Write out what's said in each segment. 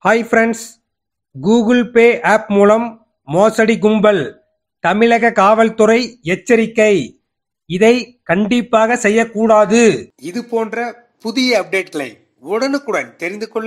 hi friends Google Pay app மூலம் மோசடி கும்பல் தமிழக காவல்துறை எச்சரிக்கை இதை கண்டிப்பாக செய்யக்கூடாது இது போன்ற புதிய அப்டேட்களை உடனுக்குடன் தெரிந்து கொள்ள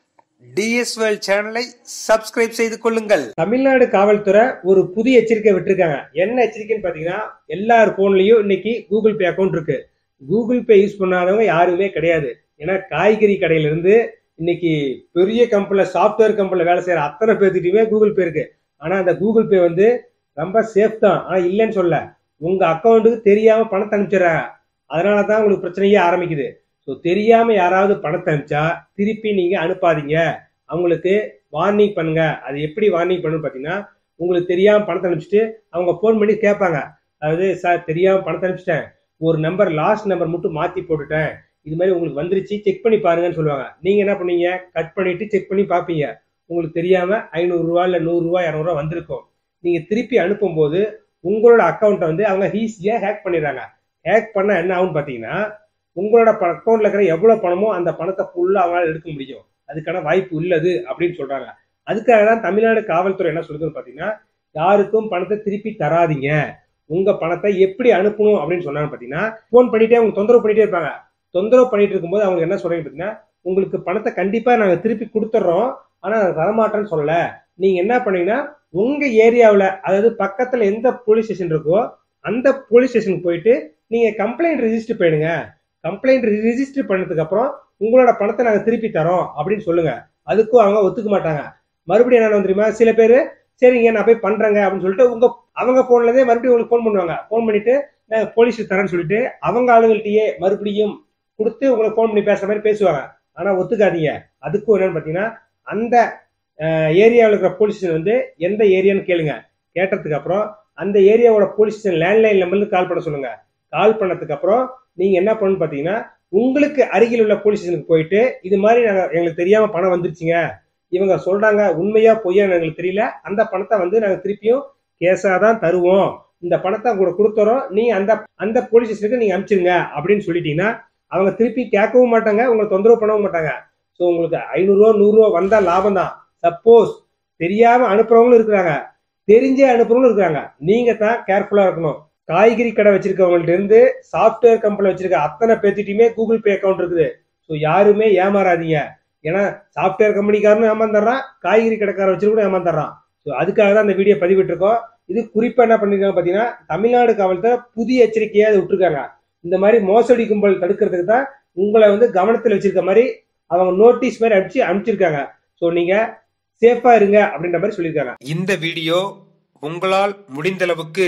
டிஎஸ்எல் சேனலை சப்ஸ்கிரைப் செய்து கொள்ளுங்கள் தமிழ்நாடு காவல்துறை ஒரு புதிய எச்சரிக்கை விட்டுருக்காங்க என்ன எச்சரிக்கைன்னு பார்த்தீங்கன்னா எல்லார் ஃபோன்லயும் இன்னைக்கு கூகுள் பே அக்கௌண்ட் இருக்கு கூகுள் பே யூஸ் பண்ணாதவங்க யாருமே கிடையாது ஏன்னா காய்கறி கடையில இருந்து இன்னைக்கு பெரிய கம்பெனில சாஃப்ட்வேர் கம்பெனில வேலை செய்யற அத்தனை பேர்த்துக்கிட்டயுமே கூகுள் பே இருக்கு ஆனா அந்த கூகுள் பே வந்து ரொம்ப சேஃப் தான் ஆனா இல்லைன்னு சொல்ல உங்க அக்கௌண்ட்டுக்கு தெரியாம பணத்தை அனுப்பிச்சிடுறாங்க அதனால தான் உங்களுக்கு பிரச்சனையே ஆரம்பிக்குது ஸோ தெரியாம யாராவது பணத்தை அனுப்பிச்சா திருப்பி நீங்க அனுப்பாதீங்க அவங்களுக்கு வார்னிங் பண்ணுங்க அது எப்படி வார்னிங் பண்ணணும் பார்த்தீங்கன்னா உங்களுக்கு தெரியாம பணத்தை அனுப்பிச்சிட்டு அவங்க ஃபோன் பண்ணி கேட்பாங்க அதாவது சார் தெரியாம பணத்தை அனுப்பிச்சிட்டேன் ஒரு நம்பர் லாஸ்ட் நம்பர் மட்டும் மாத்தி போட்டுட்டேன் இது மாதிரி உங்களுக்கு வந்துருச்சு செக் பண்ணி பாருங்கன்னு சொல்லுவாங்க நீங்க என்ன பண்ணீங்க கட் பண்ணிட்டு செக் பண்ணி பார்ப்பீங்க உங்களுக்கு தெரியாம ஐநூறுரூவா இல்லை நூறுரூவா இரநூறுவா வந்திருக்கும் நீங்க திருப்பி அனுப்பும்போது உங்களோட அக்கௌண்ட்டை வந்து அவங்க ஈஸியா ஹேக் பண்ணிடுறாங்க ஹேக் பண்ண என்ன ஆகும்னு பார்த்தீங்கன்னா உங்களோட அக்கௌண்ட்ல இருக்கிற எவ்வளவு பணமோ அந்த பணத்தை ஃபுல்லா அவங்களால எடுக்க முடியும் அதுக்கான வாய்ப்பு உள்ளது அப்படின்னு சொல்றாங்க அதுக்காக தான் தமிழ்நாடு காவல்துறை என்ன சொல்லுதுன்னு பார்த்தீங்கன்னா யாருக்கும் பணத்தை திருப்பி தராதீங்க உங்க பணத்தை எப்படி அனுப்பணும் அப்படின்னு சொன்னாங்க பார்த்தீங்கன்னா ஃபோன் பண்ணிட்டே அவங்க தொந்தரவு பண்ணிட்டே இருப்பாங்க தொந்தரவு பண்ணிட்டு இருக்கும்போது அவங்க என்ன சொல்றாங்க பார்த்தீங்கன்னா உங்களுக்கு பணத்தை கண்டிப்பா நாங்க திருப்பி கொடுத்துட்றோம் ஆனா நாங்க தரமாட்டேன்னு சொல்லல நீங்க என்ன பண்ணீங்கன்னா உங்க ஏரியாவில் அதாவது பக்கத்துல எந்த போலீஸ் ஸ்டேஷன் இருக்கோ அந்த போலீஸ் ஸ்டேஷனுக்கு போயிட்டு நீங்க கம்ப்ளைண்ட் ரெஜிஸ்டர் பண்ணுங்க கம்ப்ளைண்ட் ரிஜிஸ்டர் பண்ணதுக்கு அப்புறம் உங்களோட பணத்தை நாங்க திருப்பி தரோம் அப்படின்னு சொல்லுங்க அதுக்கும் அவங்க ஒத்துக்க மாட்டாங்க மறுபடியும் என்ன தெரியுமா சில பேர் சரிங்க நான் போய் பண்றேங்க அப்படின்னு சொல்லிட்டு உங்க அவங்க போன்ல இருந்தே மறுபடியும் உங்களுக்கு ஃபோன் பண்ணுவாங்க ஃபோன் பண்ணிட்டு நான் போலீஸ் தரேன்னு சொல்லிட்டு அவங்க ஆளுங்கள்ட்டயே மறுபடியும் கொடுத்து உங்களுக்கு ஃபோன் பண்ணி பேசுற மாதிரி பேசுவாங்க ஆனா ஒத்துக்காதீங்க அதுக்கும் என்னன்னு பாத்தீங்கன்னா அந்த ஏரியாவில் இருக்கிற போலீஸ் ஸ்டேஷன் வந்து எந்த ஏரியான்னு கேளுங்க கேட்டதுக்கு அப்புறம் அந்த ஏரியாவோட போலீஸ் ஸ்டேஷன் லேண்ட்லைன் நம்பருக்கு கால் பண்ண சொல்லுங்க கால் பண்ணதுக்கு அப்புறம் நீங்க என்ன பண்ணணும் பாத்தீங்கன்னா உங்களுக்கு அருகில் உள்ள போலீஸ் ஸ்டேஷனுக்கு போயிட்டு இது மாதிரி நாங்க எங்களுக்கு தெரியாம பணம் வந்துருச்சுங்க இவங்க சொல்றாங்க உண்மையா பொய்யா எங்களுக்கு தெரியல அந்த பணத்தை வந்து நாங்க திருப்பியும் கேஸா தான் தருவோம் இந்த பணத்தை உங்களுக்கு கொடுத்துறோம் நீ அந்த அந்த போலீஸ் ஸ்டேஷனுக்கு நீங்க அனுப்பிச்சிருங்க அப்படின்னு சொல்லிட்டீங்கன்னா அவங்க திருப்பி கேட்கவும் மாட்டாங்க உங்களை தொந்தரவு பண்ணவும் மாட்டாங்க ஸோ உங்களுக்கு ஐநூறுரூவா நூறுரூவா வந்தா லாபம் தான் சப்போஸ் தெரியாம அனுப்புறவங்களும் இருக்கிறாங்க தெரிஞ்சே அனுப்புறவங்களும் இருக்கிறாங்க நீங்க தான் கேர்ஃபுல்லா இருக்கணும் காய்கறி கடை வச்சிருக்கவங்கள்ட்ட இருந்து சாஃப்ட்வேர் கம்பெனி வச்சிருக்க அத்தனை பேர்த்திட்டையுமே கூகுள் பே அக்கௌண்ட் இருக்குது ஸோ யாருமே ஏமாறாதீங்க ஏன்னா சாஃப்ட்வேர் கம்பெனிக்காரனும் ஏமாந்துடுறான் காய்கறி கடைக்காரன் வச்சு கூட ஏமாந்துடுறான் ஸோ அதுக்காக தான் அந்த வீடியோ பதிவிட்டு இருக்கோம் இது குறிப்பா என்ன பண்ணிருக்காங்க பாத்தீங்கன்னா தமிழ்நாடு காவல்துறை புதிய எச்சரிக்கையா அதை விட்டுருக்காங்க இந்த மாதிரி மோசடி கும்பல் தடுக்கிறதுக்கு தான் உங்களை வந்து கவனத்தில் வச்சிருக்க மாதிரி அவங்க நோட்டீஸ் மாதிரி அனுப்பிச்சு அனுப்பிச்சிருக்காங்க ஸோ நீங்க சேஃபா இருங்க அப்படின்ற மாதிரி சொல்லியிருக்காங்க இந்த வீடியோ உங்களால் முடிந்தளவுக்கு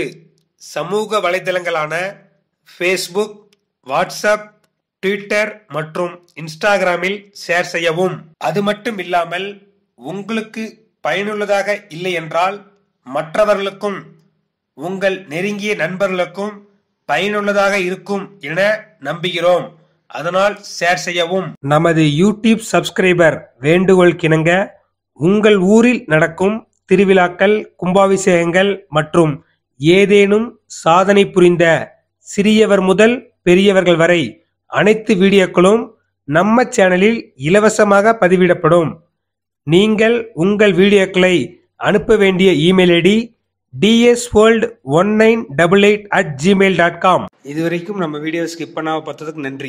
சமூக வலைதளங்களான ஃபேஸ்புக் வாட்ஸ்அப் ட்விட்டர் மற்றும் இன்ஸ்டாகிராமில் ஷேர் செய்யவும் அது மட்டும் இல்லாமல் உங்களுக்கு பயனுள்ளதாக இல்லை என்றால் மற்றவர்களுக்கும் உங்கள் நெருங்கிய நண்பர்களுக்கும் பயனுள்ளதாக இருக்கும் என நம்புகிறோம் அதனால் ஷேர் செய்யவும் நமது யூடியூப் சப்ஸ்கிரைபர் வேண்டுகோள் கிணங்க உங்கள் ஊரில் நடக்கும் திருவிழாக்கள் கும்பாபிஷேகங்கள் மற்றும் ஏதேனும் சாதனை புரிந்த சிறியவர் முதல் பெரியவர்கள் வரை அனைத்து வீடியோக்களும் நம்ம சேனலில் இலவசமாக பதிவிடப்படும் நீங்கள் உங்கள் வீடியோக்களை அனுப்ப வேண்டிய email ID DS world one nine double eight at Gmail dot com இதுவரைக்கும் நம்ம வீடியோ ஸ்கிப் பண்ணாம பார்த்ததுக்கு நன்றி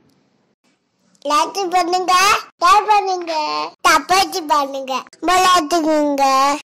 லைக் பண்ணுங்க ஷேர் பண்ணுங்க தப்பாச்சு பண்ணுங்க விளையாட்டுங்க